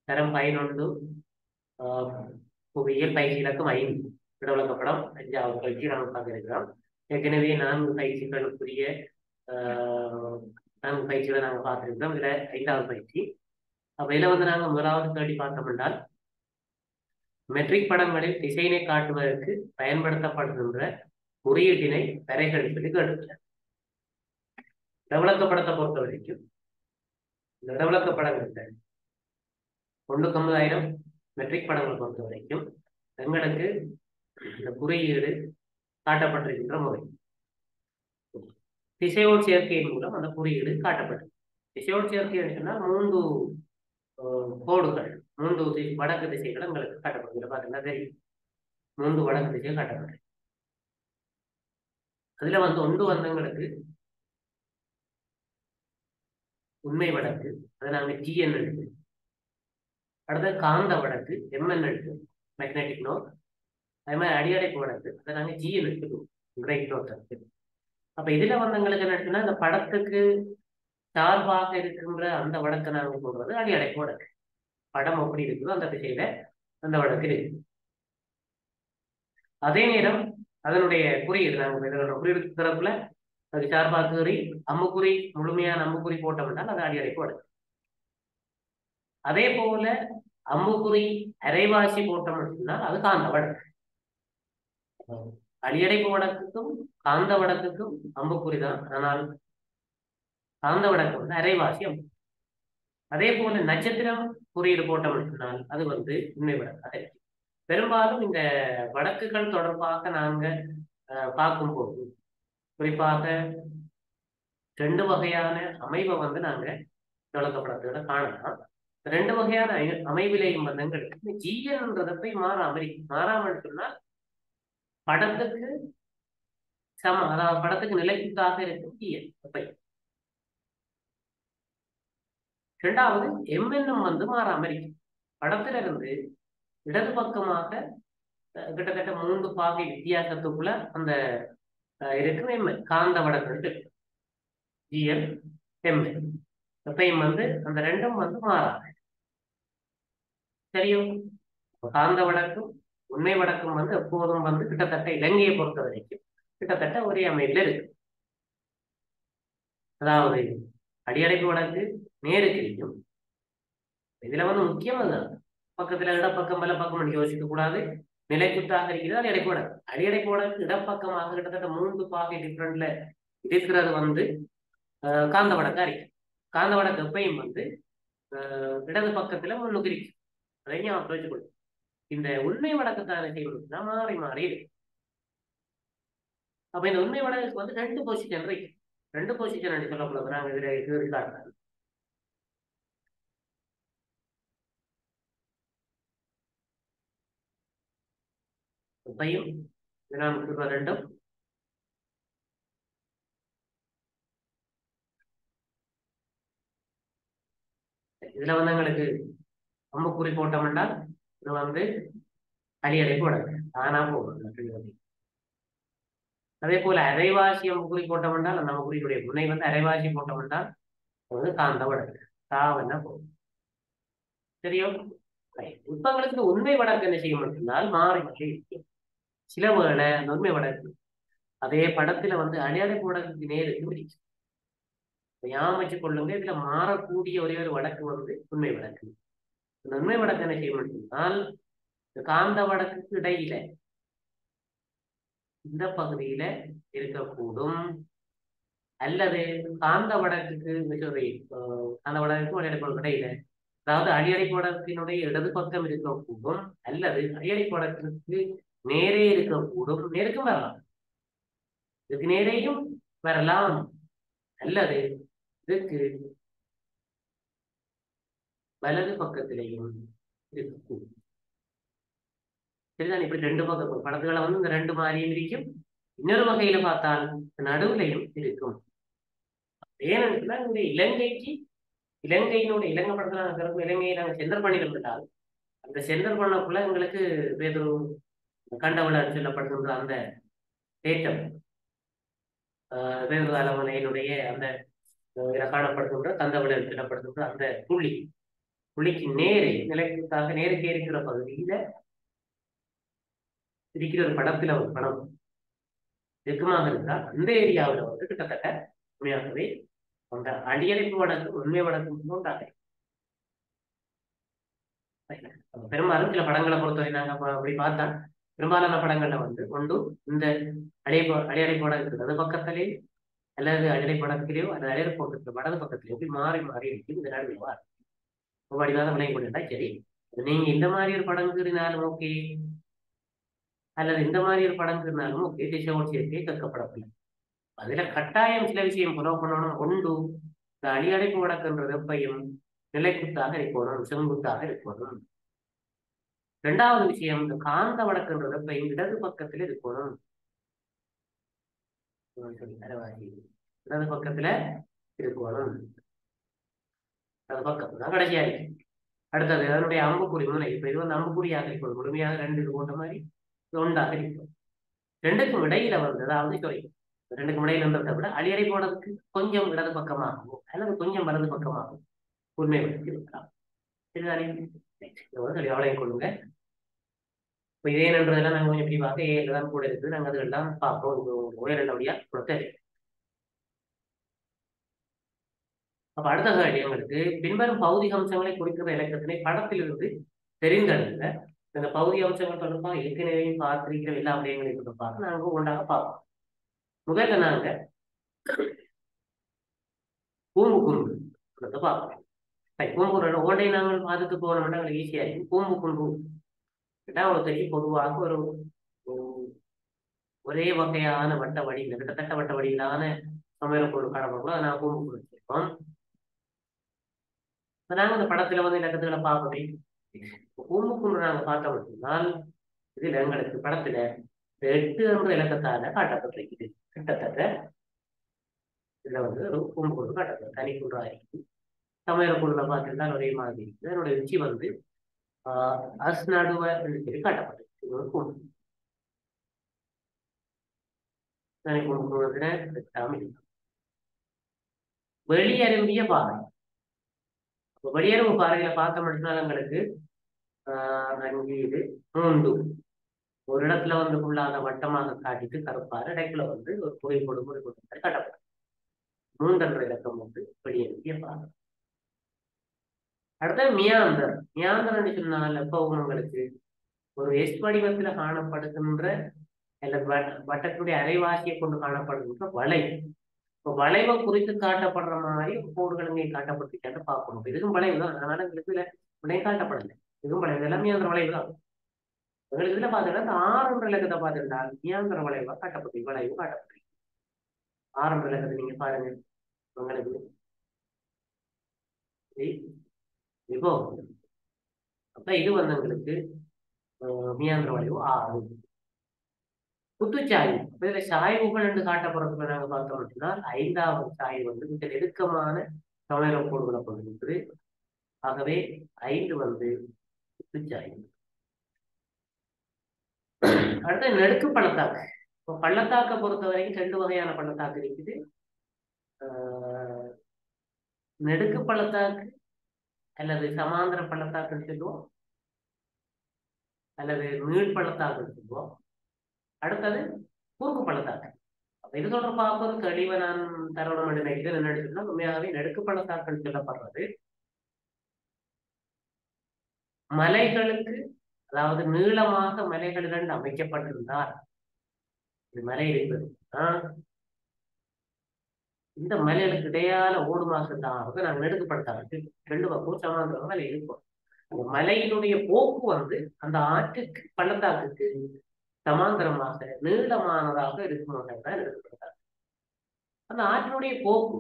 தரம் பதினொன்று ஆஹ், புவியியல் பயிற்சி இலக்கம் ஐந்து விடவிலக்கப்படம் அஞ்சாவது பயிற்சி நாம் பார்க்க இருக்கிறோம் ஏற்கனவே நான்கு பயிற்சிகளுக்குரிய ஆஹ், நான்கு பயிற்சிகளை நாங்கள் பார்த்துருக்கிறோம் இதுல ஐந்தாவது பயிற்சி அப்ப இதுல வந்து நாங்க முதலாவது கேள்வி பார்த்தோம் என்றால் மெட்ரிக் படங்களில் திசையினை காட்டுவதற்கு பயன்படுத்தப்படுகின்ற குறியீட்டினை வரைகள் சொல்லி கேட்டுள்ளேன் விளக்கப்படத்தை பொறுத்த வரைக்கும் இந்த விளக்கப்படங்கள்ல ஒன்றுக்கு ஐம்பதாயிரம் மெட்ரிக் படங்களை பொறுத்த வரைக்கும் எங்களுக்கு இந்த குறியீடு காட்டப்பட்டிருக்கின்ற முறை திசையோடு சேர்க்கையின் மூலம் அந்த குறியீடு காட்டப்பட்டது திசையோடு சேர்க்கை சொன்னால் மூன்று அஹ், கோடுகள் மூன்று தி- வடக்கு திசைகள் எங்களுக்கு காட்டப்படுகிறது பார்த்தீங்கன்னா தெரியும் மூன்று வடக்கு திசை காட்டப்படுது அதுல வந்து ஒன்று வந்தவங்களுக்கு உண்மை வடக்கு அதை நாங்க ஜிஎன் எடுத்து அடுத்து காந்த வடக்கு எம்என் எடுத்து மேக்னெட்டிக் நோட் அதே மாதிரி அடியடைப்பு வடக்கு அதை நாங்க ஜிஎன் எடுத்துக்குவோம் கிரைட் நோட் இருக்கு அப்ப இதுல வந்தவங்களுக்கு என்ன இருக்குன்னா இந்த படத்துக்கு சார்பாக இருக்கின்ற அந்த வடக்கை நாங்க போடுறது அடியடைப்பு வடக்கு படம் எப்படி இருக்குதோ அந்த திசையில அந்த வடக்கு இருக்கு அதே நேரம் அதனுடைய குறியீடு நாங்க இதனோட குறியீடு தரப்புல அதுக்கு சார்பாக குறி அம்புக்குறி முழுமையான அம்புக்குறி போட்டோம்னால் அது அடியடைப்பு வடக்கு அதே போல அம்புக்குறி அரைவாசி போட்டோம்னு சொன்னால் அது காந்த வடக்கு அடியடைப்பு வடக்குக்கும் காந்த வடக்குக்கும் அம்புக்குறி தான் ஆனால் காந்த வடக்கு வந்து அரைவாசி அம்பு அதே போல நட்சத்திரம் குறியீடு போட்டோம்னு சொன்னால் அது வந்து உண்மை வடக்கு அதே பெரும்பாலும் இந்த வடக்குகள் தொடர்பாக நாங்க அஹ், பார்க்கும்போது குறிப்பாக ரெண்டு வகையான அமைவை வந்து நாங்க விளக்கப்படத்துல காணலாம் ரெண்டு வகையான ஐ- அமைவிலையும் வந்து எங்களுக்கு இந்த ஜீயன்றதை போய் மாறாம இருக்கு. மாறாமல் சொன்னால் படத்துக்கு சம அதாவது படத்துக்கு நிலைக்காக இருக்கும் ஜீயன் அப்பை இரண்டாவது எம்என்எம் வந்து மாறாம இருக்கு படத்துல இருந்து இடது பக்கமாக அஹ், கிட்டத்தட்ட மூன்று பாகை வித்தியாசத்துக்குள்ள அந்த அஹ், இருக்கும் எம்என் காந்த வடக்கு இருக்கு ஜிஎல் எம்என் எப்பயும் வந்து அந்த ரெண்டும் வந்து மாறாது சரியோ அப்ப காந்த வடக்கும் உண்மை வடக்கும் வந்து எப்போதும் வந்து கிட்டத்தட்ட இலங்கையை பொறுத்த வரைக்கும் கிட்டத்தட்ட ஒரே அமைப்பில் இருக்கு அதாவது அடியடைப்பு வடக்கு நேருக்கு இருக்கும் இதுல வந்து முக்கியம் அதுதான் பக்கத்துல இடப்பக்கம் வல பக்கம் யோசிக்க கூடாது நிலைக்குத்தாக இருக்கிறது அடியடைப்பு வடக்கு அடியடைப்பு வடக்கு இடப்பக்கமாக கிட்டத்தட்ட மூன்று பாகை டிஃப்ரெண்ட்ல இருக்கிறது வந்து அஹ், காந்த வடக்கா இருக்கு காந்த வடக்கு எப்பயும் வந்து அஹ், இடது பக்கத்துல முன்னுக்கு இருக்கு அதை ஞாபகம் வச்சுக்கொள்ளும் இந்த உண்மை வடக்கத்தான செய்வதுனா மாறி மாறி இருக்கு அப்ப இந்த உண்மை வடக்கு வந்து ரெண்டு பொசிஷன் இருக்கு ரெண்டு பொசிஷன் சொல்லக்கூடாது நாங்க இதுல இது காட்டுறோம் இப்பையும் இது நாம் சொல்ற ரெண்டும் இதுல வந்து எங்களுக்கு அம்புக்குறி போட்டோம்னா இது வந்து அடியடைப்பு வடக்கு தானா போகும் அதே போல அரைவாசி அம்புக்குறி போட்டோம்னால் அந்த அம்புக்குறியுடைய முனை வந்து அரைவாசி போட்டோம்னால் அது வந்து காந்த வடக்கு தாவன்னா போகும் சரியோ Right. இப்ப உங்களுக்கு இந்த உண்மை வடக்கு என்ன செய்ய மட்டும்னால் மாறி மாறி இருக்கும் சில வேளை அந்த உண்மை வடக்கு அதே படத்துல வந்து அடையாளப்பு வடக்குக்கு நேருக்கு இருக்கு இப்ப ஞாபகம் வச்சுக் கொள்ளுங்க இதுல மாறக்கூடிய ஒரே ஒரு வடக்கு வந்து உண்மை வடக்கு இந்த உண்மை வடக்கு என்ன செய்ய மட்டும்னால் இந்த காந்த வடக்குக்கு இடையில இந்த பகுதியில இருக்கக்கூடும் அல்லது காந்த வடக்குக்கு sorry, அஹ் காந்த வடக்குக்கும் அடியடைப்பு இடையில அதாவது அடியடைப்பு வடக்கினுடைய இடது பக்கம் இருக்கக்கூடும் அல்லது அடியடைப்பு வடக்கிற்கு நேரே இருக்கக்கூடும் நேருக்கும் வரலாம் இதுக்கு நேரேயும் வரலாம் அல்லது இதுக்கு வலது பக்கத்திலேயும் இருக்கக்கூடும் சரிதான் இப்படி ரெண்டு பக்கம் படத்துகளை வந்து இந்த ரெண்டு மாதிரியும் இருக்கும் இன்னொரு வகையில பார்த்தால் நடுவுலையும் இருக்கும் ஏனென்றால் இந்த இலங்கைக்கு இலங்கையினுடைய இலங்கை படத்துல நாங்க பிறகு இலங்கையை நாங்க சென்டர் பண்ணியிருந்தால் அந்த சென்டர் பண்ணக்குள்ள எங்களுக்கு வேறு கண்டவிழர் சொல்லப்படுகின்ற அந்த தேட்டம் வேறு அலமனையினுடைய அந்த அஹ், இதுல காணப்படுகின்ற கந்தவிழர் சொல்லப்படுகின்ற அந்த புள்ளி புள்ளிக்கு நேரே நிலைக்குத்தாக நேருக்கு இருக்கிற பகுதியில இருக்கிற ஒரு படத்துல ஒரு படம் நெருக்கமாக இருந்தால் அந்த ஏரியாவில் வந்து கிட்டத்தட்ட உண்மையாகவே அந்த அடியடைப்பு வடக்கு உண்மை வடக்கு உண்டாக பெரும்பாலும் சில படங்களை பொறுத்தவரை நாங்க அப்ப அப்படி பார்த்தா பெரும்பாலான படங்கள்ல வந்து ஒன்று இந்த அடையப்ப அடையடைப்பு வடக்கு இருக்குது அது பக்கத்திலே அல்லது அடையடைப்பு வடக்கிலேயோ அல்லது அடையடைப்பு பக்கத்துல வடது பக்கத்திலேயோ இப்படி மாறி மாறி இருக்குது இந்த நடுவில் வா வடிவாத விளங்கி கொண்டுட்டா சரி நீங்க இந்த மாதிரி ஒரு படம் கீறினாலும் ஓகே அல்லது இந்த மாதிரி ஒரு படம் கீறினாலும் ஓகே திசையோடு சேர்க்கை கேட்கப்படவில்லை அதுல கட்டாயம் சில விஷயம் புலவு பண்ணணும் ஒன்று இந்த அடியடைப்பு வடக்குன்ற வெப்பையும் நிலைக்குத்தாக இருக்கணும் செங்குத்தாக இருக்கணும் இரண்டாவது விஷயம் இந்த காந்த வடக்குன்ற வெப்பையும் இடது பக்கத்துல இருக்கணும் இடது பக்கத்துல இருக்கணும் அது பக்கம் தான் கடைசியா இருக்கு அடுத்தது அதனுடைய அம்புக்குறி முனை இப்ப இது வந்து அம்புக்குறியாக இருக்கும் முழுமையாக ரெண்டு இது போட்ட மாதிரி இது ஒன்றாக இருக்கும் ரெண்டுக்கும் இடையில வந்து அதாவது சாரி ரெண்டுக்கும் இடையில இருந்ததை விட அடியடை போனதுக்கு கொஞ்சம் இடது பக்கமாகவும் அல்லது கொஞ்சம் வலது பக்கமாகவும் உண்மை வச்சு இருக்கலாம் இதுதானே தெளிவாளையும் கொள்ளுங்க இப்போ இதே நன்றதெல்லாம் நாங்கள் கொஞ்சம் இப்படி பார்க்க ஏழு தான் கூட இருக்குது நாங்கள் அதெல்லாம் பார்ப்போம் உயர் நல்லபடியா கொடுத்த அப்ப அடுத்த கேள்வி எங்களுக்கு பின்வரும் பௌதிக அம்சங்களை குறிக்கிற இலக்கத்தினை படத்திலிருந்து தெரிந்தெடுங்க இந்த பௌதிக அம்சங்கள் தொடர்பாக ஏற்கனவே பார்த்திருக்கிற எல்லா விடயங்களையும் தொடர்பாக நாங்கள் ஒன்றாக பார்ப்போம் முதல்ல நாங்க பூம்பு குன்று பார்ப்போம் பூம்புக்குறோட ஓடை நாங்கள் பார்த்துட்டு போனோம்னா எங்களுக்கு ஈஸியா இருக்கும் பூம்பு குன்று ஒரு தெரியும் பொதுவாக ஒரு ஒரே வகையான வட்ட வடிவில் கிட்டத்தட்ட வட்ட வடிவிலான சமையல பொருள் காணப்படுறோம் அதை நான் பூம்பு குன்று வச்சிருக்கோம் நாங்க அந்த படத்துல வந்து இலக்கத்துக்களை பார்ப்போமே பூம்பு குன்று நாங்க பார்த்தோம் அப்படின்னால் இதுல எங்களுக்கு படத்துல எட்டு என்ற இலக்கத்தால காட்டப்பட்டிருக்குது கிட்டத்தட்ட இதுல வந்து ஒரு பூம்பு குன்று காட்டப்படும் தனி குன்றா இருக்குது சமையல பொருளை பார்த்துருந்தா ஒரே மாதிரி இருக்குது அதனுடைய ருச்சி வந்து ஆஹ் அஸ் நடுவ என்று சொல்லி காட்டப்பட்டிருக்கு இது ஒரு குன்று தனி குன்று வெளியரும்பிய பாறை வெளியரவு பாறைகளை பார்க்க மட்டும்தான் எங்களுக்கு ஆஹ் அஞ்சு இது மூன்று ஒரு இடத்துல வந்து ஃபுல்லாக வட்டமாக காட்டிட்டு கருப்பாரு இடைக்குள்ள வந்து ஒரு புகை போடு புகை போடு மாதிரி காட்டப்படும் மூன்றரை இலக்கம் வந்து வெளியேறிய பாறை அடுத்தது மியாந்தர் மியாந்தர்னு சொன்னால் எப்பவும் உங்களுக்கு ஒரு எஸ் வடிவத்துல காணப்படுகின்ற அல்லது வட்டத்துடைய அரைவாசியை கொண்டு காணப்படுகின்ற வளைவு இப்போ வளைவை குறித்து காட்டப்படுற மாதிரி கோடுகள் இங்கே காட்டப்பட்டிருக்கான்னு பார்க்கணும் இதுவும் வளைவு தான் அதனால எங்களுக்கு இதுல உடனே காட்டப்படலை இதுவும் வளைவு எல்லாமே அந்த வளைவு தான் உங்களுக்கு இதுல பார்த்துட்டா இந்த ஆறு இலக்கத்தை பார்த்துட்டா மியாந்திர வளைவா காட்டப்பட்டு வளைவு காட்டப்பட்டு ஆரம்ப இலக்கத்தை நீங்க பாருங்க உங்களுக்கு இப்போ அப்ப இது வந்து உங்களுக்கு மியாந்திர வளைவு ஆறு குத்துச்சாய்வு இதுல சாய்வுகள் என்று காட்டப்படுறதுல நாங்க பார்த்தோம் அப்படின்னா ஐந்தாவது சாய்வு வந்து மிக நெருக்கமான சமயல கோடுகளை கொண்டிருக்குது ஆகவே ஐந்து வந்து குத்துச்சாய்வு அடுத்து நெடுக்கு பள்ளத்தாக்கு இப்போ பள்ளத்தாக்கை பொறுத்த வரைக்கும் ரெண்டு வகையான பள்ளத்தாக்கு இருக்குது நெடுக்கு பள்ளத்தாக்கு அல்லது சமாந்திர பள்ளத்தாக்குன்னு சொல்லுவோம் அல்லது நீள் பள்ளத்தாக்குன்னு சொல்லுவோம் அடுத்தது குறுக்கு பள்ளத்தாக்கு அப்ப இது தொடர்பாக ஒரு தெளிவை நான் தரணும் என்று நினைக்கிறேன் என்ன சொன்னா உண்மையாகவே நெடுக்கு பள்ளத்தாக்குன்னு சொல்லப்படுறது மலைகளுக்கு அதாவது நீளமாக மலைகள் இரண்டு அமைக்கப்பட்டிருந்தால் இது மலை இருக்குது ஆஹ் இந்த மலைகளுக்கு இடையால ஓடுமாக தான் நாங்கள் நெடுக்கப்படுத்தாங்க ரெண்டு பக்கம் சமாந்தரம் மலை இருக்கும் அந்த மலையினுடைய போக்கு வந்து அந்த ஆற்றுக்கு பள்ளத்தாக்குக்கு சமாந்தரமாக நீளமானதாக இருக்கும் தான் எடுக்கப்படுறாங்க அந்த ஆற்றினுடைய போக்கு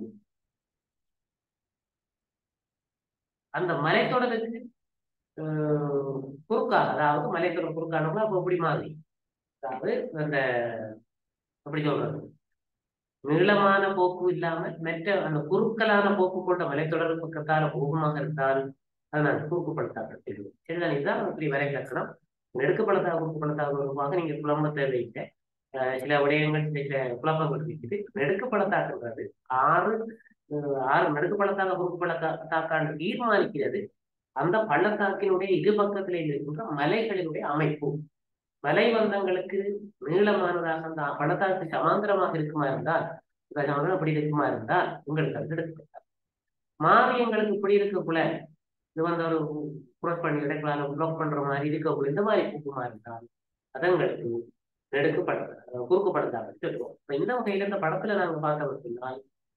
அந்த மலைத்தொடருக்கு குறுக்காக அதாவது மலைத்தொடர் குறுக்கானவங்க அப்போ இப்படி மாதிரி அதாவது அந்த அப்படி சொல்றது நீளமான போக்கு இல்லாமல் மற்ற அந்த குறுக்கலான போக்கு கொண்ட மலைத்தொடர் பக்கத்தால போகமாக இருந்தால் அதை நான் குறுக்கு பள்ளத்தாக்க தெரியும் சரிதான் இதுதான் இப்படி வரை இலக்கணம் நெடுக்கு பள்ளத்தாக குறுக்கு பள்ளத்தாக உருவாக நீங்க குழம்ப தேவையில்லை சில விடயங்கள் சில குழப்பங்கள் இருக்குது நெடுக்கு பள்ளத்தாக்குன்றது ஆறு ஆறு நடுக்கு பள்ளத்தாக குறுக்கு பள்ளத்தாக்காண்டு தீர்மானிக்கிறது அந்த பள்ளத்தாக்கினுடைய இரு பக்கத்திலே இருக்கின்ற மலைகளினுடைய அமைப்பு மலை வந்தங்களுக்கு நீளமானதாக அந்த பள்ளத்தாக்கு சமாந்தரமாக இருக்குமா இருந்தால் இந்த சமாந்தரம் அப்படி இருக்குமா இருந்தால் உங்களுக்கு அது எடுக்கப்பட்டார் மாறியங்களுக்கு இப்படி இருக்கக்குள்ள இது வந்து ஒரு புரட் பண்ணி இடைக்கலான பிளாக் பண்ற மாதிரி இருக்கக்குள்ள இந்த மாதிரி பூக்குமா இருந்தால் அதங்களுக்கு நெடுக்கப்பட குறுக்குப்படுத்தாங்க சொல்லுவோம் இப்ப இந்த வகையில இந்த படத்துல நாங்க பார்த்தோம் அப்படின்னா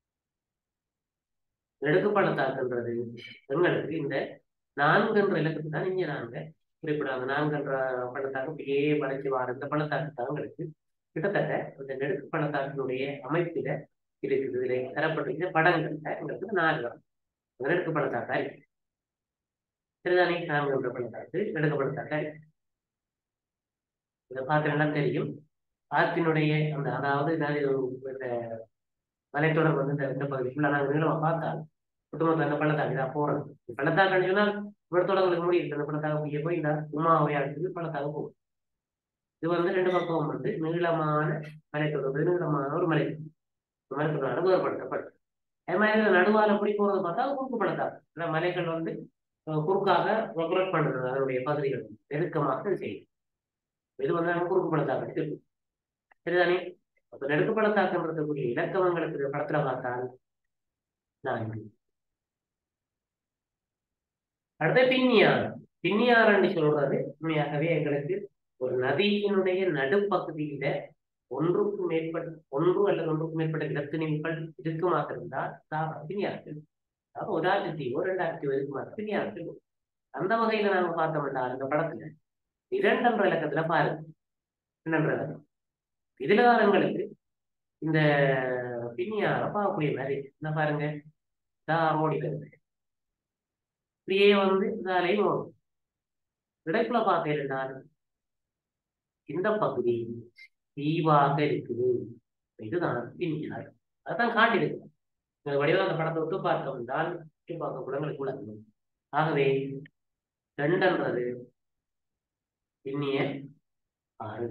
நெடுக்குப்பள்ளத்தாக்குன்றது எங்களுக்கு இந்த நான்குன்ற இலக்கத்தை தான் இங்க நாங்க குறிப்பிடாங்க நான்குன்ற பள்ளத்தாக்கு அப்படியே வளைச்சு வார இந்த பள்ளத்தாக்கு தான் எங்களுக்கு கிட்டத்தட்ட இந்த நெடுக்கு பள்ளத்தாக்கினுடைய அமைப்பில இருக்குது இதுல தரப்பட்டிருக்கிற படங்கள்ல எங்களுக்கு நாலு வரும் நெடுக்கு பள்ளத்தாக்கா இருக்கு சரிதானே நான்குன்ற பள்ளத்தாக்கு நெடுக்கு பள்ளத்தாக்கா இருக்கு இதை பார்த்தீங்கன்னா தெரியும் ஆற்றினுடைய அந்த அதாவது நான் இது இந்த மலைத்தொடர் வந்து இந்த இந்த பகுதி ஃபுல்லாக நாங்கள் நீளமா பார்த்தால் ஒட்டுமொத்த அந்த பள்ளத்தாக்கு தான் போறது பள்ளத்தாக்குன்னு சொன்னால் இவ்வளத்தோடங்களுக்கு முடியுது அந்த பள்ளத்தாக்கு இங்கே போய் இந்த உமாவை அடுத்தது பள்ளத்தாக்கு போகும் இது வந்து ரெண்டு பக்கம் வந்து நீளமான மலைத்தொடர் நீளமான ஒரு மலை மலைத்தொடர் வேறுபடுத்தப்பட்டு அதே மாதிரி நடுவால அப்படி போறது பார்த்தா குறுக்கு பள்ளத்தாக்கு இந்த மலைகள் வந்து குறுக்காக ரொக்ரேட் பண்றது அதனுடைய பகுதிகள் நெருக்கமாக செய்யும் இது வந்து நம்ம குறுக்கு பள்ளத்தாக்கு இருக்கு சரிதானே அப்ப நெடுக்கு பள்ளத்தாக்குன்றதுக்குரிய இலக்கவங்களுக்கு படத்துல பார்த்தால் நான்கு அடுத்த பின்னியார் பின்னியார்ன்னு சொல்றது உண்மையாகவே எங்களுக்கு ஒரு நதியினுடைய நடுப்பகுதியில ஒன்றுக்கும் மேற்பட்ட ஒன்று அல்லது ஒன்றுக்கும் மேற்பட்ட நிலத்தினிகள் இருக்குமாக இருந்தால் தாவரம் பின்னியார்கள் அதாவது ஒரு ஆயிரத்தி ரெண்டாயிரத்தி இருக்குமாக பின்னியார்கள் அந்த வகையில நாங்க பார்த்தோம்னா அந்த படத்துல இரண்டன்ற இலக்கத்துல பாருங்க இரண்டன்ற இலக்கம் எதிர்காலங்களுக்கு இந்த பின்னியார பார்க்கக்கூடிய மாதிரி என்ன பாருங்க தான் ஓடி வருது இப்படியே வந்து இதாலையும் ஓடும் இடைக்குள்ள பார்த்தீங்கன்னா இந்த பகுதி தீவாக இருக்குது இதுதான் பின்னியார் அதான் காட்டியிருக்கு இந்த வடிவம் அந்த படத்தை விட்டு பார்த்தோம் என்றால் விட்டு பார்க்க குடங்களுக்கு உள்ளது ஆகவே ரெண்டன்றது பின்னிய ஆறு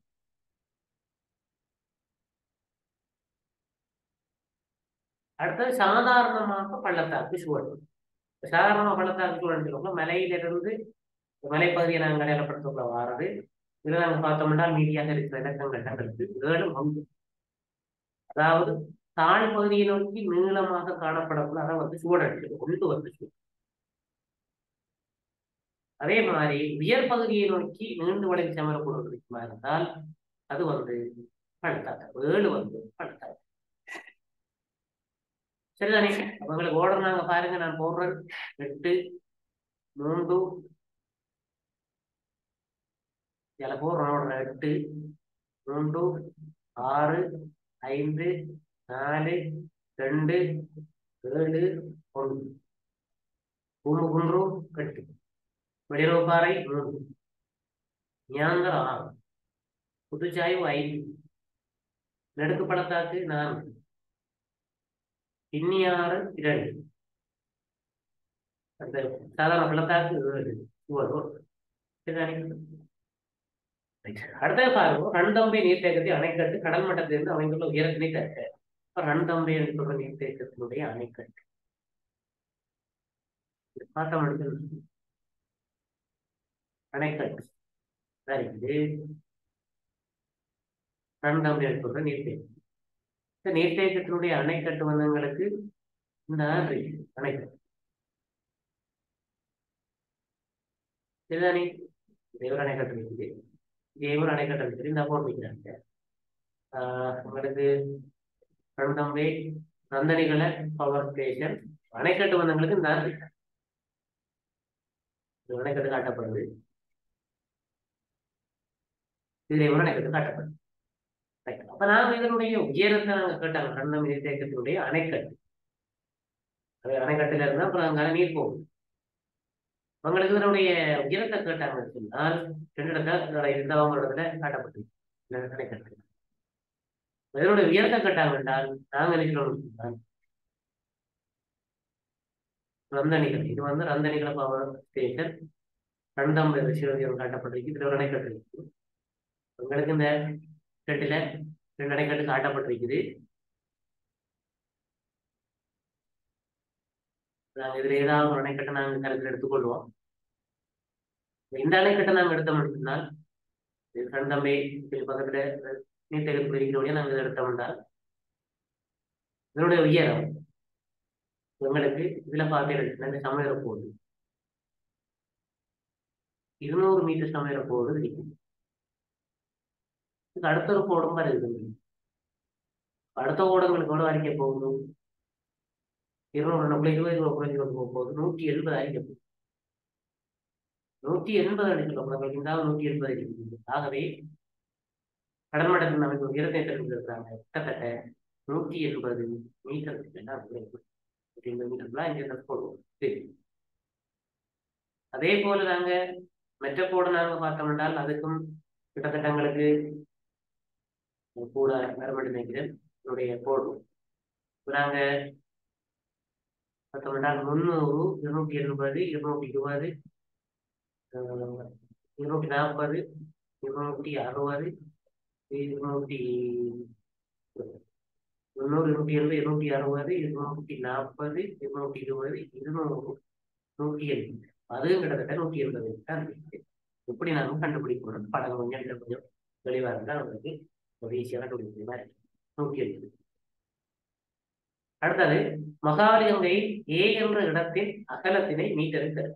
அடுத்தது சாதாரணமாக பள்ளத்தாக்கு சூழல் சாதாரணமாக பள்ளத்தாக்கு சூழல் சொல்லுவாங்க மலையிலிருந்து மலைப்பகுதியை நாங்கள் அடையாளப்படுத்தக்குள்ள வாரது இதில் நாங்கள் பார்த்தோம்னா மீதியாக இருக்கிற இலக்கங்கள் இருக்கு ஏழும் ஒன்று அதாவது தாழ் பகுதியை நோக்கி நீளமாக காணப்படக்குள்ள அதை வந்து சூழல் ஒன்று வந்து சூழல் அதே மாதிரி உயர் பகுதியை நோக்கி நீண்டு வளைந்து சமரக்கூட இருக்குமா இருந்தால் அது வந்து பள்ளத்தாக்கு ஏழு வந்து பள்ளத்தாக்கு சரிதானே உங்களுக்கு ஓடுற நாங்க பாருங்க நான் போடுறேன் எட்டு மூன்று இதுல போடுறோம் ஓடுறேன் எட்டு மூன்று ஆறு ஐந்து நாலு ரெண்டு ஏழு ஒன்று குன்று குன்று எட்டு வெடிரோப்பாறை மூன்று ஞாங்கர் ஆறு புதுச்சாய்வு ஐந்து நெடுக்கு பள்ளத்தாக்கு நான்கு பின்னியாறு இரண்டு அந்த சாதாரண பள்ளத்தாக்கு ஏழு அடுத்த பாருங்க ரண்டம்பை நீர்த்தேக்கத்தை அணைக்கட்டு கடல் மட்டத்திலிருந்து அமைந்துள்ள உயரத்தினை தக்க ரண்டம்பை என்று சொல்ற நீர்த்தேக்கத்தினுடைய அணைக்கட்டு பார்த்தோம் அணைக்கட்டு சரி இது ரண்டம்பை என்று சொல்ற நீர்த்தேக்கம் இந்த நீர்த்தேக்கத்தினுடைய அணைக்கட்டு வந்தவங்களுக்கு இந்த அணைக்கட்டு இதுதானே தேவர் அணைக்கட்டு இருக்குது தேவர் அணைக்கட்டு இருக்குது இந்த போட்டு வைக்கிறாங்க உங்களுக்கு ரெண்டம்பே நந்தனிகளை பவர் ஸ்டேஷன் அணைக்கட்டு வந்தவங்களுக்கு இந்த அணைக்கட்டு காட்டப்படுது இது தேவர் அணைக்கட்டு காட்டப்படுது அப்ப நாம இதனுடைய உயரத்தை நாங்க கேட்டாங்க கண்ணம் நீர்த்தேக்கத்தினுடைய அணைக்கட்டு அது அணைக்கட்டுல இருந்தா அப்புறம் அங்க நீர் போகும் அவங்களுக்கு இதனுடைய உயரத்தை கேட்டாங்கன்னு சொன்னால் ரெண்டு இடத்துல இரண்டாவது இடத்துல காட்டப்பட்டிருக்கு அணைக்கட்டு இதனுடைய உயரத்தை கேட்டாங்க என்றால் நாங்க நினைக்கிறோம் ரந்தனிகள் இது வந்து ரந்தனிகளை பவர் ஸ்டேஷன் ரெண்டாம் சிவதியம் காட்டப்பட்டிருக்கு இதுல ஒரு அணைக்கட்டு இருக்கு உங்களுக்கு இந்த கட்டுல ரெண்டு அணைக்கட்டு காட்டப்பட்டிருக்குது நாங்க இதுல ஏதாவது ஒரு அணைக்கட்டை நாங்க கருத்தில் எடுத்துக்கொள்வோம் இந்த அணைக்கட்டை நாங்க எடுத்தோம் என்றால் கண்டம்பை பக்கத்துல நீர்த்தேக்கத்தில் இருக்கிறவங்க நாங்க இதை எடுத்தோம் என்றால் இதனுடைய உயரம் எங்களுக்கு இதுல பார்த்தீங்கன்னா இந்த சமையல போகுது இருநூறு மீட்டர் சமையல போகுது இருக்கும் இதுக்கு அடுத்த ஒரு கோடம் வருது அடுத்த கோடங்களுக்கு எவ்வளவு அறிக்கை போகுது இருநூறு நம்மள இருபது ரூபா குறைஞ்சு கொண்டு போக போகுது நூற்றி எண்பது அறிக்கை போகுது நூற்றி எண்பது அடி சொல்லப்படும் இருந்தாலும் நூற்றி எண்பது அடி ஆகவே கடல் மட்டத்தில் நமக்கு உயரத்தை தெரிஞ்சிருக்கிறாங்க கிட்டத்தட்ட நூற்றி எண்பது மீட்டருக்கு எல்லாம் நூற்றி எண்பது மீட்டர்லாம் இங்கே போடுவோம் சரி அதே போல நாங்க மெட்ட கோடை நாங்க பார்த்தோம் என்றால் அதுக்கும் கிட்டத்தட்ட எங்களுக்கு கூட வரமாட்டேன் நினைக்கிறேன் என்னுடைய கோடு நாங்க பார்த்தோம் என்றால் முந்நூறு இருநூற்றி எண்பது இருநூற்றி இருபது இருநூற்றி நாற்பது இருநூற்றி அறுபது இருநூற்றி முந்நூறு இருநூற்றி எண்பது இருநூற்றி அறுபது இருநூற்றி நாற்பது இருநூற்றி இருபது இருநூறு நூற்றி எண்பது அதுவும் கிட்டத்தட்ட நூற்றி எண்பது தான் இருக்கு எப்படி நாங்கள் கண்டுபிடிக்கணும் படம் கொஞ்சம் இன்னும் கொஞ்சம் தெளிவாக இருந்தால் நம்மளுக்கு ஒரு ஈஸியாக கண்டுபிடிக்கிற மாதிரி நூற்றி எண்பது அடுத்தது மகாலிங்கை ஏ என்ற இடத்தின் அகலத்தினை மீட்டருக்கு தரும்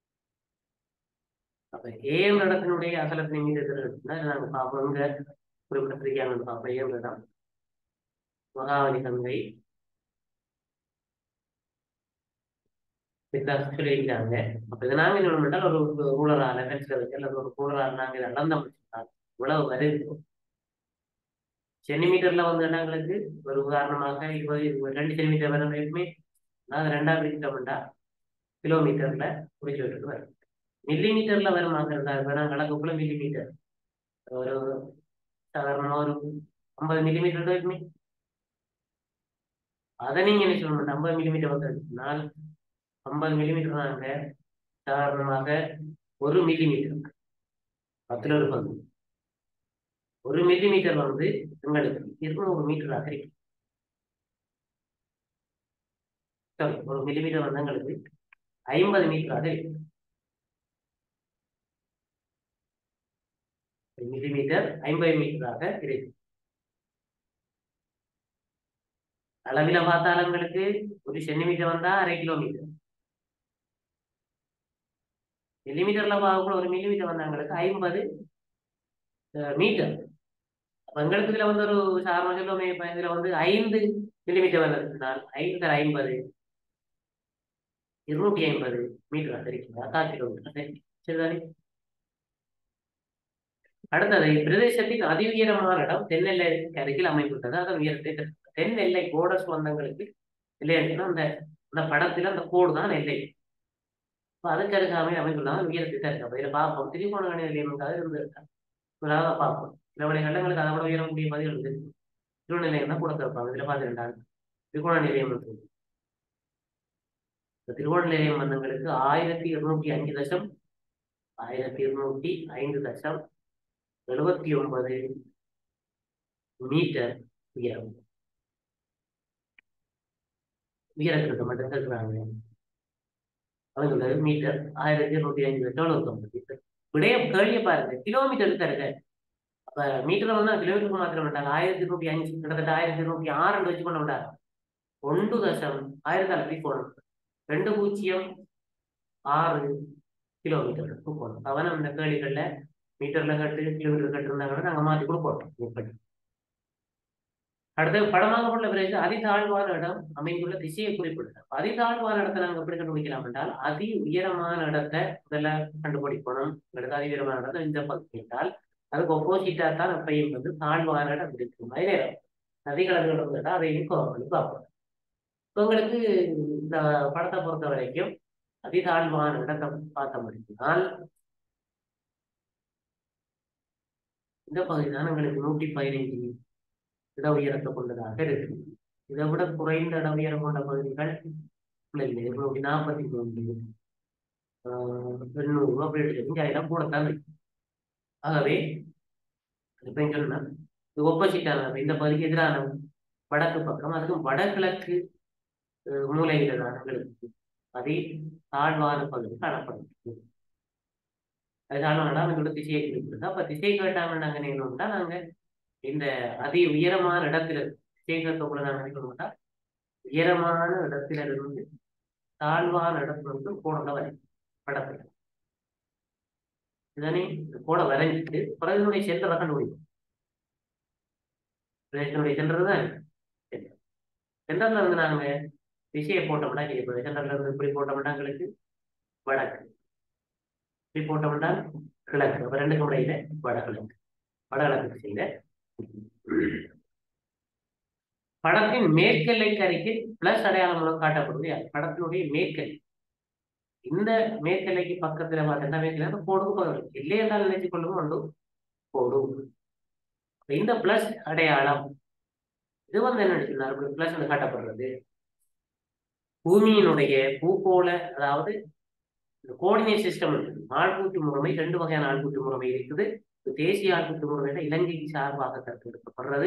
அப்ப ஏ என்ற இடத்தினுடைய அகலத்தினை மீட்டருக்கு எடுத்துனா நாங்க பார்ப்போம் இங்க குறிப்பிட்டிருக்காங்கன்னு பார்ப்போம் ஏ என்ற இடம் மகாவலி கங்கை சொல்லியிருக்காங்க அப்ப இதை நாங்க என்ன பண்ணால் ஒரு ரூலரால பென்சில் வச்சு அல்லது ஒரு ரூலரால நாங்க இதை அளந்தோம் இவ்வளவு வருது சென்டிமீட்டர்ல வந்து இடங்களுக்கு ஒரு உதாரணமாக இருபது இருபது ரெண்டு சென்டிமீட்டர் வர வரைக்குமே அதாவது ரெண்டா பிரிச்சிட்டோம்டா கிலோமீட்டர்ல முடிச்சு விட்டுட்டு வரும் மில்லி மீட்டர்ல வருமாக இருந்தா வேணா கணக்குக்குள்ள மில்லி மீட்டர் ஒரு சாதாரணமா ஒரு ஐம்பது மில்லி மீட்டர் இருக்குமே அதை நீங்க என்ன சொல்லணும் ஐம்பது மில்லி மீட்டர் வந்ததுனால் ஐம்பது மில்லி மீட்டர் நாங்க சாதாரணமாக ஒரு மில்லி மீட்டர் பத்துல ஒரு பங்கு ஒரு மில்லி மீட்டர் வந்து எங்களுக்கு இருநூறு மீட்டராக இருக்கு சாரி ஒரு மில்லி மீட்டர் வந்து எங்களுக்கு ஐம்பது மீட்டராக இருக்கு மில்லி மீட்டர் ஐம்பது மீட்டராக இருக்கு அளவில பார்த்தால் எங்களுக்கு ஒரு சென்டிமீட்டர் வந்தா அரை கிலோமீட்டர் மில்லிமீட்டர்ல பார்க்கக்கூட ஒரு மில்லிமீட்டர் வந்தா எங்களுக்கு ஐம்பது மீட்டர் எங்களுக்கு இதுல வந்து ஒரு சாதாரண சொல்லுவோமே இப்ப இதுல வந்து ஐந்து மில்லிமீட்டர் வந்ததுனால் ஐந்து ஐம்பது இருநூற்றி ஐம்பது மீட்டர் தெரிவிக்கிறா கால் கிலோமீட்டர் சரிதானே அடுத்தது பிரதேசத்தின் அதி உயரமான இடம் தென்னெல்லை அருகில் அமைந்துள்ளது அதன் உயரத்தை தென் எல்லை கோடஸ் வந்தங்களுக்கு இல்லையா அந்த அந்த படத்துல அந்த கோடு தான் எல்லை அதுக்கு அருகாமை அமைந்துள்ளதான் உயரத்தை தருக்க இதை பார்ப்போம் திரிகோண கணிதம் இருந்திருக்காங்க முதலாவது பார்ப்போம் சில கண்டங்களுக்கு அதை விட உயர முடிய பதில் இருக்கு திருநிலையம் தான் கூட திறப்பாங்க இதுல பார்த்துருந்தாங்க திரிகோண நிலையம் இருக்கு இந்த திருவோண நிலையம் வந்தவங்களுக்கு ஆயிரத்தி இருநூற்றி அஞ்சு தசம் ஆயிரத்தி இருநூற்றி ஐந்து தசம் எழுபத்தி ஒன்பது மீட்டர் உயரம் உயரத்திற்கு மட்டும் இருக்கிறாங்க அவங்க மீட்டர் ஆயிரத்தி இருநூத்தி அஞ்சு தசம் எழுபத்தி ஒன்பது மீட்டர் விடயம் கேள்விய பாருங்க கிலோமீட்டருக்கு இருக்க அப்ப மீட்டர் வந்து கிலோமீட்டருக்கு மாத்திரம் மாட்டாங்க ஆயிரத்தி இருநூத்தி அஞ்சு கிட்டத்தட்ட ஆயிரத்தி இருநூத்தி ஆறு வச்சு கொண்டு விட்டாங்க ஒன்று தசம் ஆயிரத்தி அலப்பி போகணும் ரெண்டு பூஜ்ஜியம் ஆறு கிலோமீட்டருக்கு போகணும் அவன் அந்த கேள்விகள்ல மீட்டர்ல கட்டு கிலோமீட்டர் கட்டு இருந்தாங்கன்னா நாங்க மாத்தி கூட போட்டோம் இப்படி அடுத்து படமாகப்பட்ட பிறகு அதிதாழ்வான இடம் அமைந்துள்ள திசையை குறிப்பிடுறோம் அதிதாழ்வான இடத்தை நாங்க எப்படி கண்டுபிடிக்கலாம் என்றால் அதி உயரமான இடத்தை முதல்ல கண்டுபிடிக்கணும் அடுத்து அதி உயரமான இடத்தை இந்த பகுதி என்றால் அதுக்கு ஒப்போசிட்டா தான் எப்பயும் வந்து தாழ்வான இடம் இருக்கும் அதே நேரம் நதிகள் கேட்டால் அதையும் பண்ணி பார்ப்போம் உங்களுக்கு இந்த படத்தை பொறுத்த வரைக்கும் அதிதாழ்வான இடத்தை பார்த்த முடியும்னால் இந்த பகுதி தான் எங்களுக்கு நூற்றி பதினைஞ்சு இட உயரத்தை கொண்டதாக இருக்கு இதை விட குறைந்த இட உயரம் கொண்ட பகுதிகள் இல்லை நூற்றி நாற்பத்தி மூன்று எண்ணூறு அப்படி இருக்கு அதெல்லாம் கூடத்தான் இருக்கு ஆகவே இப்ப சொன்னா இது ஒப்போசிட்டான இந்த பகுதிக்கு எதிரான வடக்கு பக்கம் அதுக்கும் வடகிழக்கு மூலையில தான் எங்களுக்கு அதி தாழ்வான பகுதி காணப்படும் அதுக்கான இதோட திசையை குறிப்பிடுது அப்ப திசை கேட்டாங்க நாங்க நினைக்கணும்னா நாங்க இந்த அதி உயரமான இடத்துல திசை கேட்கக்குள்ள நாங்க நினைக்கணும்னா உயரமான இடத்துல இருந்து தாழ்வான இடத்துல இருந்து கோணல வரை படத்துல இதனை கோட வரைஞ்சிட்டு பிறகு இதனுடைய சென்றதை கண்டுபிடிக்கும் இதனுடைய சென்றது தான் சென்டர்ல இருந்து நாங்க திசையை போட்டோம்னா இப்போ சென்டர்ல இருந்து இப்படி போட்டோம்னா எங்களுக்கு வடக்கு இப்படி போட்டோம்னா கிழக்கு அப்ப ரெண்டுக்கும் இடையில வடகிழக்கு வடகிழக்கு திசையில படத்தின் மேற்கெல்லை கரைக்கு பிளஸ் அடையாளம் மூலம் காட்டப்படுது யார்? படத்தினுடைய மேற்கெல்லை இந்த மேற்கெல்லைக்கு பக்கத்துல பார்த்தா மேற்கெல்லை அந்த கோடுக்கு பக்கத்துல இல்லை என்றால் நினைச்சு கொள்ளும் ஒன்று கோடு அப்ப இந்த பிளஸ் அடையாளம் இது வந்து என்ன சொன்னார் பிளஸ் காட்டப்படுறது பூமியினுடைய பூகோள அதாவது இந்த கோஆர்டினேட் சிஸ்டம் இருக்குது ஆள்கூட்டு முறைமை ரெண்டு வகையான ஆள்கூட்டு முறைமை இருக்குது இது தேசிய ஆள்கூட்டு முறைமையில இலங்கைக்கு சார்பாக கற்கெடுக்கப்படுறது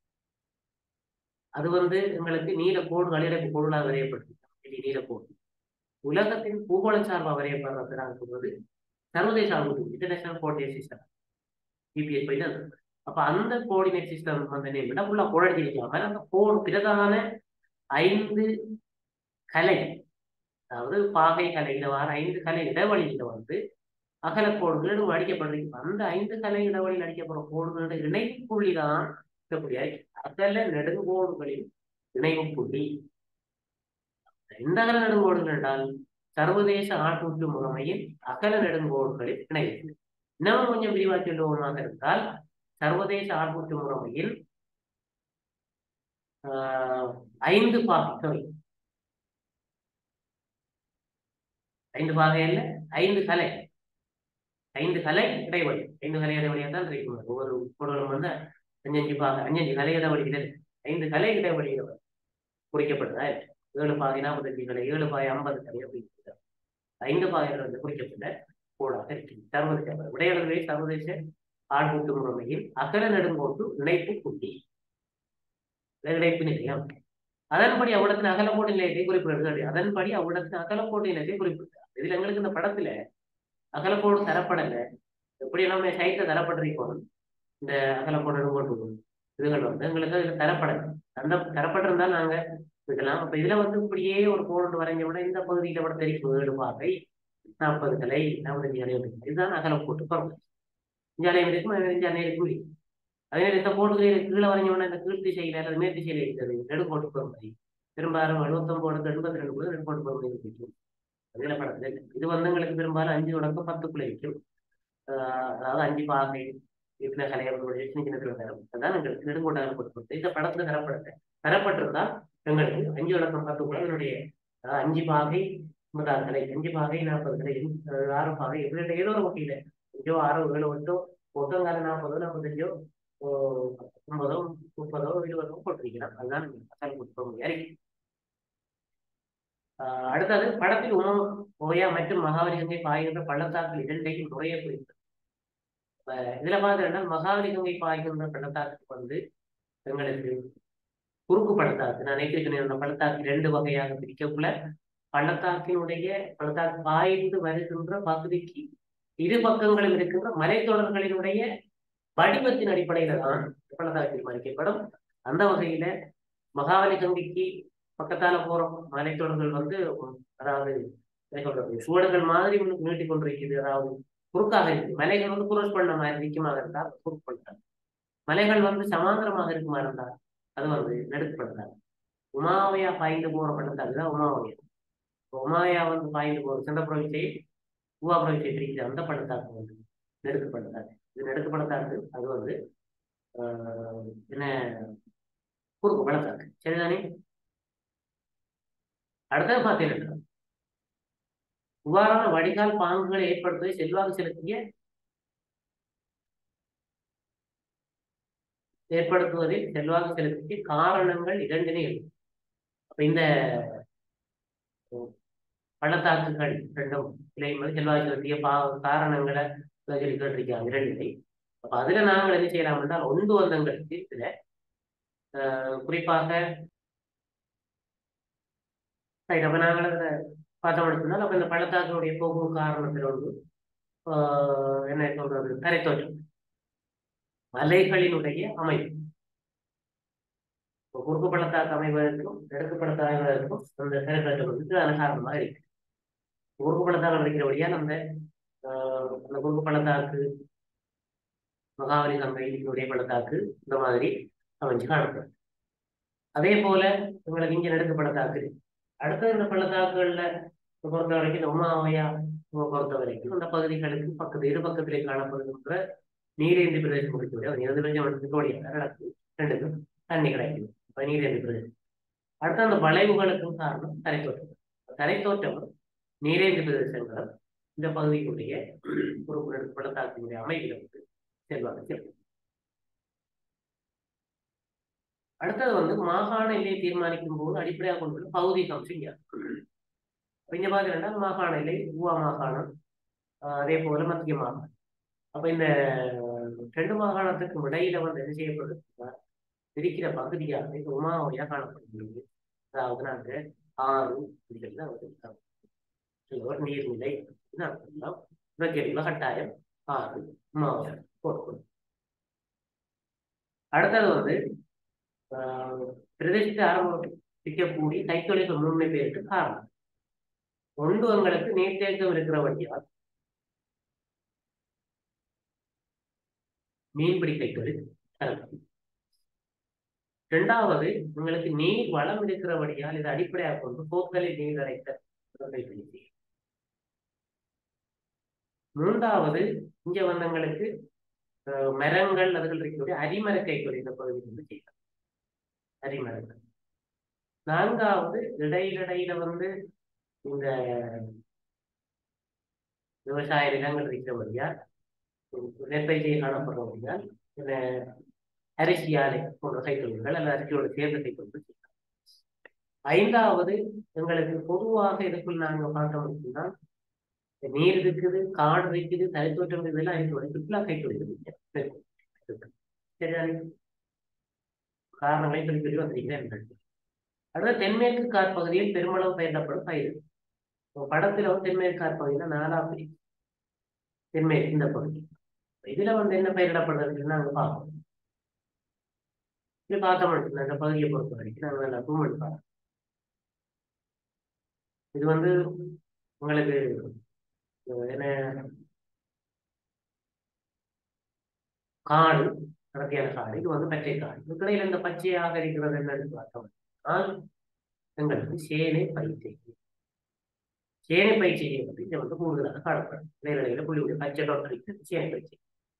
அது வந்து எங்களுக்கு நீல கோடு அழியடைப்பு கோடுகளாக வரையப்பட்டிருக்கு நீல கோடு உலகத்தின் பூகோள சார்பாக வரையப்படுறது நாங்கள் சொல்றது சர்வதேச ஆள்கூட்டு இன்டர்நேஷனல் கோஆர்டினேட் சிஸ்டம் ஜிபிஎஸ் போயிட்டு அது அப்ப அந்த கோஆர்டினேட் சிஸ்டம் வந்து என்ன ஃபுல்லா கோடடிச்சிருக்கலாம் அந்த கோடு பிரதான ஐந்து கலை அதாவது பாகை கலையில வர ஐந்து கலை இடைவெளியில வந்து அகலக்கோடுகள் அடிக்கப்படுறீங்க அந்த ஐந்து கலை இடைவெளியில் அடிக்கப்படுற கோடுகளோட இணைப்பு புள்ளி தான் இருக்கக்கூடிய அகல நெடுங்கோடுகளின் இணைப்பு புள்ளி எந்த அகல நெடுங்கோடுகள் என்றால் சர்வதேச ஆட்கூட்டு முறைமையின் அகல நெடுங்கோடுகளின் இணைப்பு இன்னும் கொஞ்சம் விரிவா சொல்லுவோமாக இருந்தால் சர்வதேச ஆட்கூட்டு முறைமையில் ஆஹ் ஐந்து பாகை sorry ஐந்து பாகையில் ஐந்து கலை ஐந்து கலை இடைவெளி ஐந்து கலை இடைவெளியாக தான் இருக்கும் ஒவ்வொரு பொருளும் வந்து அஞ்சஞ்சு பாகை அஞ்சஞ்சு கலை இடைவெளிகள் ஐந்து கலை இடைவெளிகள் குறிக்கப்படுதா ஏழு பாகை நாற்பத்தஞ்சு கலை ஏழு பாகை ஐம்பது கலை அப்படின்னு ஐந்து பாகைகள் வந்து குறிக்கப்பட்ட கோடாக இருக்குது சர்வதேச விடையாளர்களே சர்வதேச ஆட்கூட்டு முறைமையில் அகல நெடுங்கோட்டு இணைப்பு குட்டி இணைப்பு நிலையம் அதன்படி அவ்விடத்தின் அகலக்கோட்டு நிலையத்தை குறிப்பிடுறது அதன்படி அவ்விடத்தின் அகலக்கோட்டு நிலையத்தை குறிப்பிடுறார் இதுல எங்களுக்கு இந்த படத்துல அகலக்கோடு தரப்படல எப்படி எல்லாமே சைட்ல தரப்பட்டிருக்கோம் இந்த அகலக்கோடு போட்டு இதுகள் வந்து எங்களுக்கு இதுல தரப்படல அந்த தரப்பட்டிருந்தா நாங்க விடலாம் அப்ப இதுல வந்து இப்படியே ஒரு கோடு வரைஞ்ச விட இந்த பகுதியில விட தெரியும் ஏழு பாகை நாற்பது கலை நாற்பத்தஞ்சு கலை இதுதான் அகலக்கோட்டு பரவல் இஞ்சாலை இருக்கும் இஞ்சாலை இருக்கும் அதே மாதிரி இந்த கோடுகளில் கீழே வரைஞ்சோம்னா இந்த கீழ் திசையில அல்லது மேல் திசையில இருக்கிறது நெடுக்கோட்டு பொறுமை பெரும்பாலும் எழுபத்தொன்பது எண்பத்தி ரெண்டு கூட நெடுக்கோட்டு பொறுமை இருக்கும் அதுல படத்துல இல்லை. இது வந்து எங்களுக்கு பெரும்பாலும் அஞ்சு தொடக்கம் பத்துக்குள்ள இருக்கும் ஆஹ் அதாவது அஞ்சு பாகை இருக்கிற கலையர்களுடைய சின்ன சின்ன தரம் அதான் எங்களுக்கு நெடுங்கோட்டாக கொடுக்கப்பட்டு இந்த படத்துல தரப்பட்ட தரப்பட்டிருந்தால் எங்களுக்கு அஞ்சு தொடக்கம் பத்துக்குள்ள என்னுடைய அதாவது அஞ்சு பாகை முதல் கலை அஞ்சு பாகை நாற்பது கலை அஹ் ஆறு பாகை இப்படி ஏதோ ஒரு வகையில அஞ்சோ ஆறோ ஏழோ எட்டோ ஒட்டங்கால நாற்பதோ நாற்பத்தஞ்சோ ஒன்பதோ முப்பதோ இருபதோ போட்டிருக்கலாம் அதுதான் அசல் புத்தகம் அறிக்கை ஆஹ் அடுத்தது படத்தில் உமா ஓயா மற்றும் மகாவலிகங்கை பாய்கின்ற பள்ளத்தாக்கில் இரண்டையும் நுழைய குறித்து இதுல பார்த்தீங்கன்னா மகாவலிகங்கை பாய்கின்ற பள்ளத்தாக்கு வந்து எங்களுக்கு குறுக்கு பள்ளத்தாக்கு நான் நேற்று அந்த பள்ளத்தாக்கு இரண்டு வகையாக பிரிக்கக்குள்ள பள்ளத்தாக்கினுடைய பள்ளத்தாக்கு பாய்ந்து வருகின்ற பகுதிக்கு இரு பக்கங்களும் இருக்கின்ற மலைத்தொடர்களினுடைய வடிவத்தின் அடிப்படையில தான் பள்ளத்தாக்கு தீர்மானிக்கப்படும் அந்த வகையில மகாவலி கங்கைக்கு பக்கத்தால போற மலைத்தொடர்கள் வந்து அதாவது என்ன சொல்றது சுவடுகள் மாதிரி உங்களுக்கு நீட்டிக் கொண்டிருக்குது அதாவது குறுக்காக இருக்கு மலைகள் வந்து குரோஸ் பண்ண மாதிரி நிற்குமாக இருந்தால் குறுக்கு பள்ளத்தாக்கு மலைகள் வந்து சமாந்தரமாக இருக்குமா இருந்தால் அது வந்து நெடுக்கு பள்ளத்தாக்கு உமாவையா பாய்ந்து போற பள்ளத்தாக்கு தான் உமாவையா உமாவையா வந்து பாய்ந்து போற சென்ற பிரவிச்சை உவா பிரவிச்சை பிரிக்கிற அந்த பள்ளத்தாக்கு வந்து நெடுக்கு பள்ளத்தாக்கு இது நெடுக்கு பள்ளத்தாக்கு அது வந்து ஆஹ் என்ன குறுக்கு பள்ளத்தாக்கு சரிதானே அடுத்தது பார்த்தீங்கன்னா இவ்வாறான வடிகால் பாங்குகளை ஏற்படுத்துவதை செல்வாக்கு செலுத்திய ஏற்படுத்துவதில் செல்வாக்கு செலுத்திய காரணங்கள் இரண்டினை எழுதும் அப்ப இந்த பள்ளத்தாக்குகள் ரெண்டும் இலையும் செல்வாக்கு செலுத்திய பா காரணங்களை சொல்லி கேட்டிருக்காங்க இரண்டினை அப்ப அதுல நாங்கள் என்ன செய்யலாம் என்றால் ஒன்று வந்தங்களுக்கு இதுல குறிப்பாக ரைட் அப்ப நாங்கள் பார்த்தோம்னு சொன்னால் அப்ப இந்த பள்ளத்தாக்கினுடைய போக்கு காரணத்தில் வந்து ஆஹ் என்ன சொல்றது கரைத்தோற்றம் மலைகளினுடைய அமைப்பு இப்போ குறுக்கு பள்ளத்தாக்கு அமைவதற்கும் கிழக்கு பள்ளத்தாக்கு அமைவதற்கும் அந்த கரைத்தோற்றம் வந்து பிரதான காரணமாக இருக்கு குறுக்கு பள்ளத்தாக்கு இருக்கிறபடியால் அந்த ஆஹ் அந்த குறுக்கு பள்ளத்தாக்கு மகாவலி சந்தையினுடைய பள்ளத்தாக்கு இந்த மாதிரி அமைஞ்சு காணப்படும் அதே போல உங்களுக்கு இங்க நெடுக்கு பள்ளத்தாக்கு இருக்கு. அடுத்த இந்த பள்ளத்தாக்குகள்ல பொறுத்த வரைக்கும் இந்த உமாவையா பொறுத்த வரைக்கும் இந்த பகுதிகளுக்கு பக்கத்து இரு பக்கத்திலே காணப்படுகின்ற நீரேந்தி பிரதேசம் இருக்கக்கூடிய அது இரண்டு பிரதேசம் இருக்கக்கூடிய நடக்கு ரெண்டுக்கும் தண்ணி கிடைக்கும் அப்ப நீரேந்தி பிரதேசம் அடுத்து அந்த வளைவுகளுக்கும் காரணம் தரைத்தோட்டம் தரைத்தோட்டம் நீரேந்தி பிரதேசங்களும் இந்த பகுதிக்குரிய ஒரு பள்ளத்தாக்கினுடைய அமைப்பில் வந்து செல்வாக்கு செல்லும் அடுத்தது வந்து மாகாண எல்லையை தீர்மானிக்கும் போது அடிப்படையாக கொண்டுள்ள பகுதி கம்சிங் இங்க பாத்தீங்கன்னா மாகாண எல்லை ஊவா மாகாணம் ஆஹ் அதே போல மத்திய மாகாணம் அப்ப இந்த ரெண்டு மாகாணத்துக்கும் இடையில வந்து என்ன செய்யப்படுது இருக்கிற பகுதியாக இந்த உமாவையா காணப்படுகிறது அதாவது நாங்க ஆறு இதெல்லாம் வந்து சில ஒரு நீர்நிலை இவற்றையெல்லாம் கட்டாயம் ஆறு உமாவையா போட்டுக்கணும் அடுத்தது வந்து ஆஹ் பிரதேசத்தை ஆரம்பிக்கக்கூடிய கைத்தொழில்கள் முன்மை பேருக்கு காரணம் ஒன்று உங்களுக்கு நீர்த்தேக்கம் இருக்கிறபடியால் மீன்பிடி கைத்தொழில் சிறப்பு இரண்டாவது உங்களுக்கு நீர் வளம் இருக்கிறபடியால் இதை அடிப்படையாக கொண்டு போக்கலை நீர் அடைத்த கைத்தொழில் செய்யும். மூன்றாவது இங்க வந்தவங்களுக்கு அஹ், மரங்கள் அதுகள் இருக்கக்கூடிய அரிமர கைத்தொழில் இந்த பகுதி வந்து செய்யலாம் அரிமரங்கள் நான்காவது இடையிடையில வந்து இந்த விவசாய நிலங்கள் இருக்கிறபடியால் நெற்பயிற்சியை காணப்படுறபடியால் இந்த அரிசி ஆலை போன்ற கைத்தொழில்கள் அல்லது அரிசியோட சேர்ந்த கைத்தொழில்கள் செய்யலாம் ஐந்தாவது எங்களுக்கு பொதுவாக இதுக்குள் நாங்க பார்த்தோம் அப்படின்னா நீர் இருக்குது காடு இருக்குது தனித்தோட்டம் இதெல்லாம் இருக்கிற சுற்றுலா கைத்தொழில் இருக்கு. சரிதானே காரணங்களை சொல்லி சொல்லி வந்திருக்கிறேன் அடுத்த தென்மேற்கு காற்பகுதியில் பெருமளவு பயிரிடப்படும் பயிர் இப்போ படத்துல வந்து தென்மேற்கு காற்பகுதியில நாலா பிரி தென்மேற்கு இந்த பகுதி இதுல வந்து என்ன பயிரிடப்படுறதுன்னு நாங்க பார்ப்போம் இது பார்த்தோம் அப்படின்னா இந்த பகுதியை பொறுத்த வரைக்கும் நாங்க நல்லா பூமி பார்ப்போம் இது வந்து உங்களுக்கு அஹ், என்ன காடு அடர்த்தியான காடு இது வந்து பச்சை காடு இதுக்கிடையில இந்த பச்சையாக இருக்கிறது என்னன்னு பார்த்தோம் ஆனால் எங்களுக்கு சேனை பயிற்சி சேனை பயிற்சியை பற்றி இதை வந்து கூடுதலாக காணப்படும் நேரடியில் புள்ளி பச்சை டாக்டர் சேனை பயிற்சி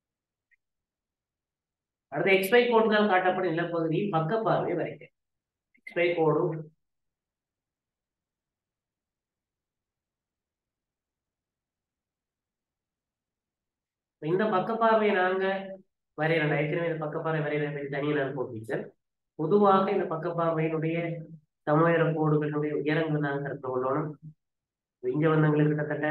அடுத்த எக்ஸ்பை கோடுதான் காட்டப்படும் நிலப்பகுதியில் பக்கப்பார்வை வரைக்க எக்ஸ்பை கோடு இந்த பக்கப்பார்வையை நாங்க வரையறோம் ஏற்கனவே இந்த பக்கப்பார்வை வரையறை பற்றி தனியாக நான் போட்டிருக்கேன் பொதுவாக இந்த பக்கப்பார்வையினுடைய சமூக கோடுகளுடைய உயரங்கள் நாங்கள் கருத்து கொள்ளணும் இங்க வந்தவங்களுக்கு கிட்டத்தட்ட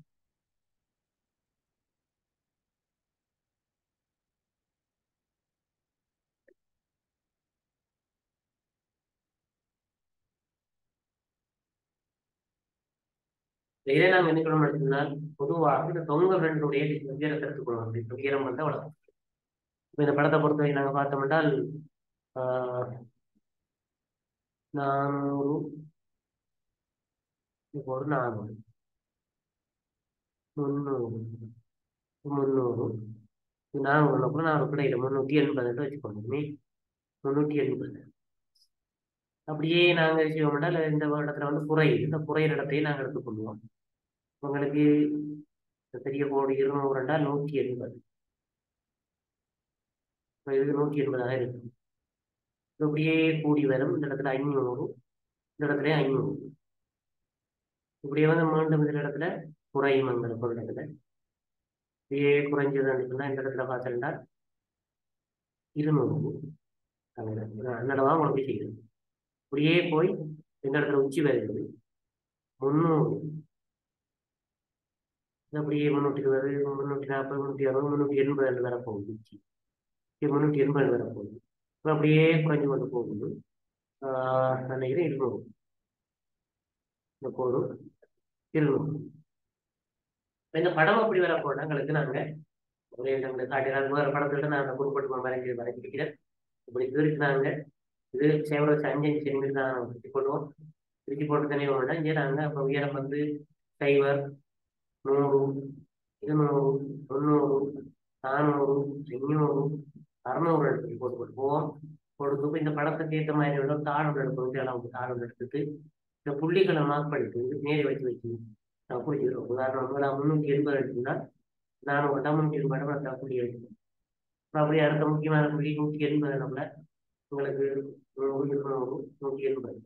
இதை நாங்கள் என்ன சொல்லணும் எடுத்துனால் பொதுவாக இந்த தொங்க ரெண்டுடைய உயரத்தை எடுத்துக்கொள்ளணும் இந்த உயரம் வந்து அவ்வளவு இப்ப இந்த படத்தை பொறுத்தவரை நாங்க பார்த்தோம் என்றால் ஆஹ், நானூறு இப்போ ஒரு நானூறு முந்நூறு முந்நூறு நானூறு கூட நானூறு கூட இல்லை முந்நூற்றி எண்பது வச்சுக்கோங்க முந்நூற்றி எண்பது அப்படியே நாங்க செய்வோம் என்றால் இந்த இடத்துல வந்து குறையுது இந்த குறையிற இடத்தையும் நாங்க எடுத்துக்கொள்வோம் உங்களுக்கு இந்த பெரிய கோடு இருநூறு என்றால் நூற்றி எண்பது இப்ப இது நூற்றி எண்பதாக இருக்கும் இது அப்படியே கூடி வரும் இந்த இடத்துல ஐநூறு இந்த இடத்துல ஐநூறு இப்படியே வந்து மீண்டும் இந்த இடத்துல குறையும் அந்த ஒரு இடத்துல இப்படியே குறைஞ்சது அப்படின்னா இந்த இடத்துல பார்த்தீங்கன்னா இருநூறு நடவா உங்களுக்கு செய்யுது அப்படியே போய் இந்த இடத்துல உச்சி வருகிறது முந்நூறு இது அப்படியே முந்நூற்றி இருபது முந்நூற்றி நாற்பது முந்நூற்றி அறுபது முந்நூற்றி எண்பது வர போகுது உச்சி இது முந்நூற்றி எண்பது வர போகுது இப்ப அப்படியே குறைஞ்சு கொண்டு போகுது ஆஹ் நினைக்கிறேன் இருநூறு இந்த கோடு இருநூறு இப்ப இந்த படம் அப்படி வர போனாங்களுக்கு நாங்க ஒரே ரெண்டு காட்டுகிறாங்க வேற படத்துல நான் அந்த குறிப்பிட்டு வரைஞ்சி வரைஞ்சிருக்கிறேன் இப்படி இருக்கிறாங்க இது சேவர வச்சு அஞ்சு அஞ்சு சென்டிமீட்டர் தான் நம்ம பிரிச்சு போடுவோம் பிரிச்சு போட்டு தனி ஒன்று இங்கே நாங்கள் அப்போ உயரம் வந்து சைபர் நூறு இருநூறு முந்நூறு நானூறு ஐநூறு அறுநூறு எடுத்து போட்டு போட்டு போவோம் கொடுத்து இப்ப இந்த படத்துக்கு ஏற்ற மாதிரி உள்ள தாளம் எடுப்போம் வந்து அளவுக்கு தாளம் எடுத்துட்டு இந்த புள்ளிகளை மார்க் பண்ணிட்டு நேரி வச்சு வச்சு நான் குறிச்சிக்கிறோம் உதாரணம் நான் முந்நூற்றி எண்பது எடுத்துன்னா நான் ஒரு முந்நூற்றி எண்பது நான் புள்ளி எடுக்கணும் அப்புறம் அப்படியே அடுத்த முக்கியமான புள்ளி நூற்றி எண்பது நம்மள உங்களுக்கு நூறு இருநூறு நூற்றி எண்பது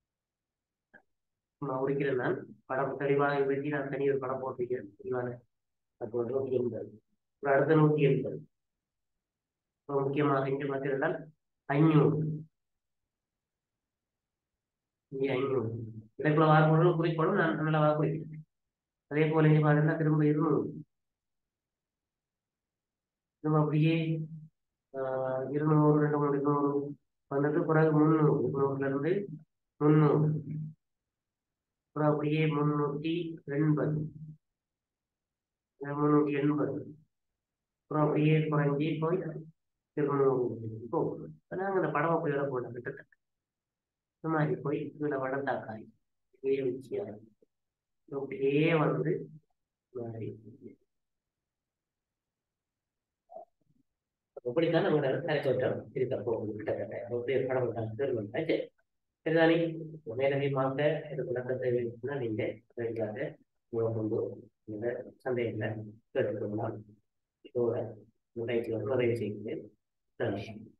நான் உரிக்கிறேன் நான் படம் தெளிவாக வெட்டி நான் தனி ஒரு படம் போட்டிருக்கிறேன் தெளிவான அப்போ நூற்றி எண்பது அப்புறம் அடுத்த நூற்றி எண்பது அப்புறம் முக்கியமாக இங்கே பார்த்தீர்கள் ஐநூறு இங்கே ஐநூறு இடைக்குள்ள வாக்குறும் குறிக்கணும் நான் நல்லா வாக்குறிக்கிறேன் அதே போல இங்கே பார்த்தீங்கன்னா திரும்ப இருநூறு திரும்ப அப்படியே ஆஹ், இருநூறு ரெண்டு மூணு இருநூறு வந்துட்டு பிறகு முந்நூறு இருநூறுல இருந்து முந்நூறு அப்புறம் அப்படியே முன்னூத்தி எண்பது முன்னூத்தி எண்பது அப்புறம் அப்படியே குறைஞ்சி போய் இருநூறு இப்போ நாங்கள் அந்த படம் அப்படி வர போனோம் கிட்டத்தட்ட இந்த மாதிரி போய் இதில் வடந்தாக்காய் இதே வச்சு அப்படியே வந்து மாறி அப்படித்தான் நம்ம கரைச்சோட்டம் இருக்க போகுது கிட்டத்தட்ட அப்படியே படம் வந்தாச்சு சரிதானே மேலதிகமாக இது விளக்கத்தை வேணும்னா நீங்க ரெடியாக கொண்டு இந்த சந்தேகங்களை கேட்டுக்கொள்ளலாம் இதோட உரைக்கு நிறைவு செய்கிறேன் நன்றி